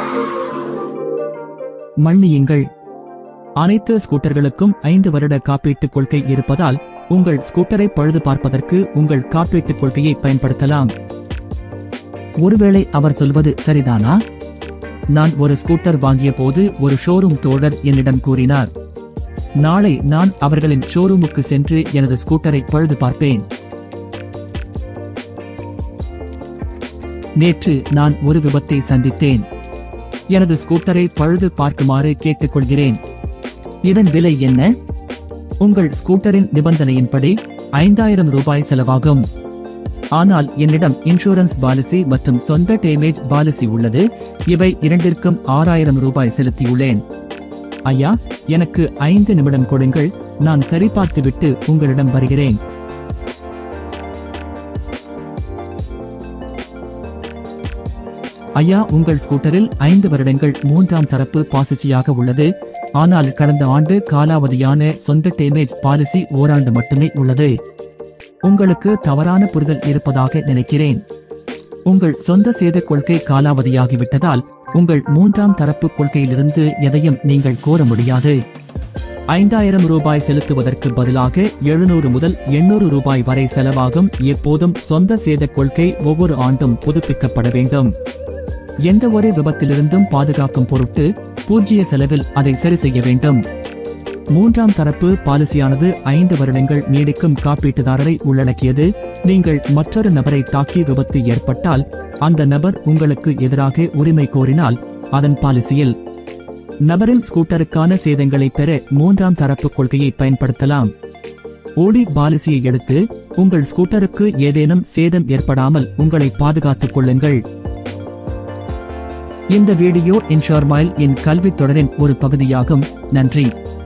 மன்னியுங்கள் அனைத்து ஸ்கூட்டர்களுக்கும் ஐந்து வருட காப்பீட்டுக் கொள்கை இருப்பதால் உங்கள் ஸ்கூட்டரை பழுது பார்ப்பதற்கு உங்கள் காப்பீட்டுக் கொள்கையை பயன்படுத்தலாம் ஒருவேளை அவர் சொல்வது சரிதானா நான் ஒரு ஸ்கூட்டர் வாங்கிய போது ஒரு ஷோரூம் தோழர் என்னிடம் கூறினார் நாளை நான் அவர்களின் ஷோரூமுக்கு சென்று எனது ஸ்கூட்டரை பழுது பார்ப்பேன் நேற்று நான் ஒரு விபத்தை சந்தித்தேன் எனது ஸ்கூட்டரை பழுது பார்க்குமாறு கேட்டுக்கொள்கிறேன் இதன் விலை என்ன உங்கள் ஸ்கூட்டரின் நிபந்தனையின்படி ஐந்தாயிரம் ரூபாய் செலவாகும் ஆனால் என்னிடம் இன்சூரன்ஸ் பாலிசி மற்றும் சொந்த டேமேஜ் பாலிசி உள்ளது இவை இரண்டிற்கும் ஆறாயிரம் ரூபாய் செலுத்தியுள்ளேன் ஐயா எனக்கு ஐந்து நிமிடம் கொடுங்கள் நான் சரிபார்த்துவிட்டு உங்களிடம் வருகிறேன் ஐயா உங்கள் ஸ்கூட்டரில் ஐந்து வருடங்கள் மூன்றாம் தரப்பு பாசிச்சியாக உள்ளது ஆனால் கடந்த ஆண்டு காலாவதியான சொந்த டேமேஜ் பாலிசி ஓராண்டு மட்டுமே உள்ளது உங்களுக்கு தவறான புரிதல் இருப்பதாக நினைக்கிறேன் உங்கள் சொந்த சேத கொள்கை காலாவதியாகிவிட்டதால் உங்கள் மூன்றாம் தரப்பு கொள்கையிலிருந்து எதையும் நீங்கள் கோர முடியாது ஐந்தாயிரம் ரூபாய் செலுத்துவதற்கு பதிலாக எழுநூறு முதல் எண்ணூறு ரூபாய் வரை செலவாகும் எப்போதும் சொந்த சேத கொள்கை ஒவ்வொரு ஆண்டும் புதுப்பிக்கப்பட வேண்டும் எந்த ஒரு விபத்திலிருந்தும் பாதுகாக்கும் பொருட்டு பூஜ்ய செலவில் அதை சரி செய்ய வேண்டும் மூன்றாம் தரப்பு பாலிசியானது ஐந்து வருடங்கள் நீடிக்கும் காப்பீட்டுதாரரை உள்ளடக்கியது நீங்கள் மற்றொரு நபரை தாக்கி விபத்து ஏற்பட்டால் அந்த நபர் உங்களுக்கு எதிராக உரிமை கோரினால் அதன் பாலிசியில் நபரின் ஸ்கூட்டருக்கான சேதங்களை பெற மூன்றாம் தரப்பு கொள்கையை பயன்படுத்தலாம் ஓடி பாலிசியை எடுத்து உங்கள் ஸ்கூட்டருக்கு ஏதேனும் சேதம் ஏற்படாமல் உங்களை பாதுகாத்துக் கொள்ளுங்கள் இந்த வீடியோ இன்ஷோர்மைல் என் கல்வித் தொடரின் ஒரு பகுதியாகும் நன்றி